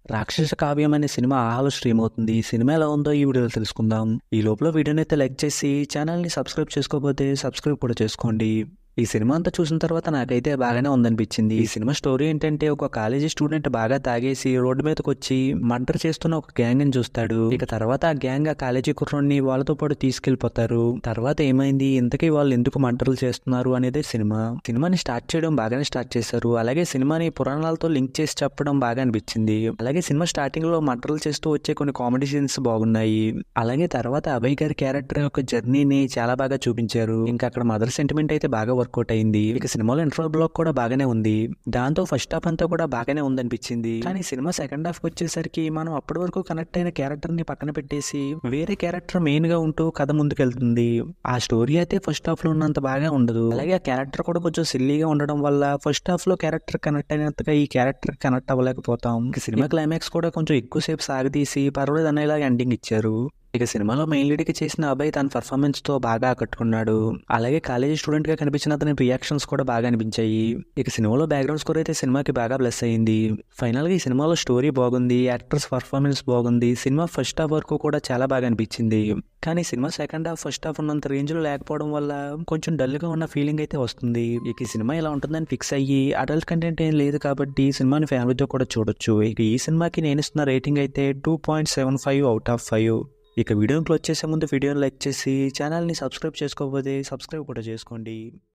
రాక్షస కావ్యం అనే సినిమా ఆహాలో స్ట్రీమ్ అవుతుంది ఈ సినిమా ఎలా ఉందో ఈ వీడియోలో తెలుసుకుందాం ఈ లోపల వీడియోని అయితే లైక్ చేసి ఛానల్ని సబ్స్క్రైబ్ చేసుకోకపోతే సబ్స్క్రైబ్ కూడా చేసుకోండి ఈ సినిమా అంతా చూసిన తర్వాత నాకైతే బాగానే ఉందనిపించింది ఈ సినిమా స్టోరీ ఏంటంటే ఒక కాలేజీ స్టూడెంట్ బాగా తాగేసి రోడ్డు మీదకి వచ్చి మంటర్ చేస్తున్న ఒక గ్యాంగ్ ని చూస్తాడు ఇక తర్వాత ఆ గ్యాంగ్ ఆ కాలేజీ కుర్రోడ్ని వాళ్ళతో పాటు తీసుకెళ్లిపోతారు తర్వాత ఏమైంది ఇంతకీ వాళ్ళు ఎందుకు మంటలు చేస్తున్నారు అనేది సినిమా సినిమాని స్టార్ట్ చేయడం బాగానే స్టార్ట్ చేశారు అలాగే సినిమాని పురాణాలతో లింక్ చేసి చెప్పడం బాగా అనిపించింది అలాగే సినిమా స్టార్టింగ్ లో మంటలు చేస్తూ వచ్చే కొన్ని కామెడీ సీన్స్ బాగున్నాయి అలాగే తర్వాత అభయ్ గారి క్యారెక్టర్ యొక్క జర్నీని చాలా బాగా చూపించారు ఇంకా అక్కడ మదర్ సెంటిమెంట్ అయితే బాగా వర్కౌట్ అయింది ఇక సినిమాలో ఇంట్రో బ్లాక్ కూడా బాగానే ఉంది దాంతో ఫస్ట్ హాఫ్ అంతా కూడా బాగానే ఉందనిపించింది కానీ సినిమా సెకండ్ హాఫ్ వచ్చేసరికి మనం అప్పటి వరకు కనెక్ట్ అయిన క్యారెక్టర్ ని పక్కన పెట్టేసి వేరే క్యారెక్టర్ మెయిన్ గా ఉంటూ కథ ముందుకెళ్తుంది ఆ స్టోరీ అయితే ఫస్ట్ హాఫ్ లో ఉన్నంత బాగా ఉండదు అలాగే ఆ క్యారెక్టర్ కూడా కొంచెం సిల్లీగా ఉండడం వల్ల ఫస్ట్ హాఫ్ లో క్యారెక్టర్ కనెక్ట్ అయినంతగా ఈ క్యారెక్టర్ కనెక్ట్ అవ్వలేకపోతాం ఇక సినిమా క్లైమాక్స్ కూడా కొంచెం ఎక్కువసేపు సాగదీసి పర్వాలేదు అనేలా ఎండింగ్ ఇచ్చారు ఇక సినిమాలో మెయిన్ లీడ్కి చేసిన అబ్బాయి తన పర్ఫార్మెన్స్ తో బాగా ఆకట్టుకున్నాడు అలాగే కాలేజీ స్టూడెంట్ గా కనిపించిన అతని రియాక్షన్స్ కూడా బాగా అనిపించాయి ఇక సినిమాలో బ్యాక్గ్రౌండ్ స్కోర్ అయితే సినిమాకి బాగా ప్లస్ అయింది ఫైనల్ గా ఈ సినిమాలో స్టోరీ బాగుంది యాక్టర్స్ పర్ఫార్మెన్స్ బాగుంది సినిమా ఫస్ట్ హాఫ్ వరకు కూడా చాలా బాగా అనిపించింది కానీ సినిమా సెకండ్ హాఫ్ ఫస్ట్ హాఫ్ ఉన్నంత రేంజ్ లో లేకపోవడం వల్ల కొంచెం డల్ గా ఉన్న ఫీలింగ్ అయితే వస్తుంది ఇక ఈ సినిమా ఇలా ఉంటుందని ఫిక్స్ అయ్యి అడల్ట్ కంటెంట్ ఏం లేదు కాబట్టి ఈ సినిమాని ఫ్యామిలీతో కూడా చూడొచ్చు ఇక ఈ సినిమాకి నేను ఇస్తున్న రేటింగ్ అయితే two point seven five out of five ఇక వీడియోని క్లోజ్ చేసే ముందు వీడియోని లైక్ చేసి ఛానల్ని సబ్స్క్రైబ్ చేసుకోకపోతే సబ్స్క్రైబ్ కూడా చేసుకోండి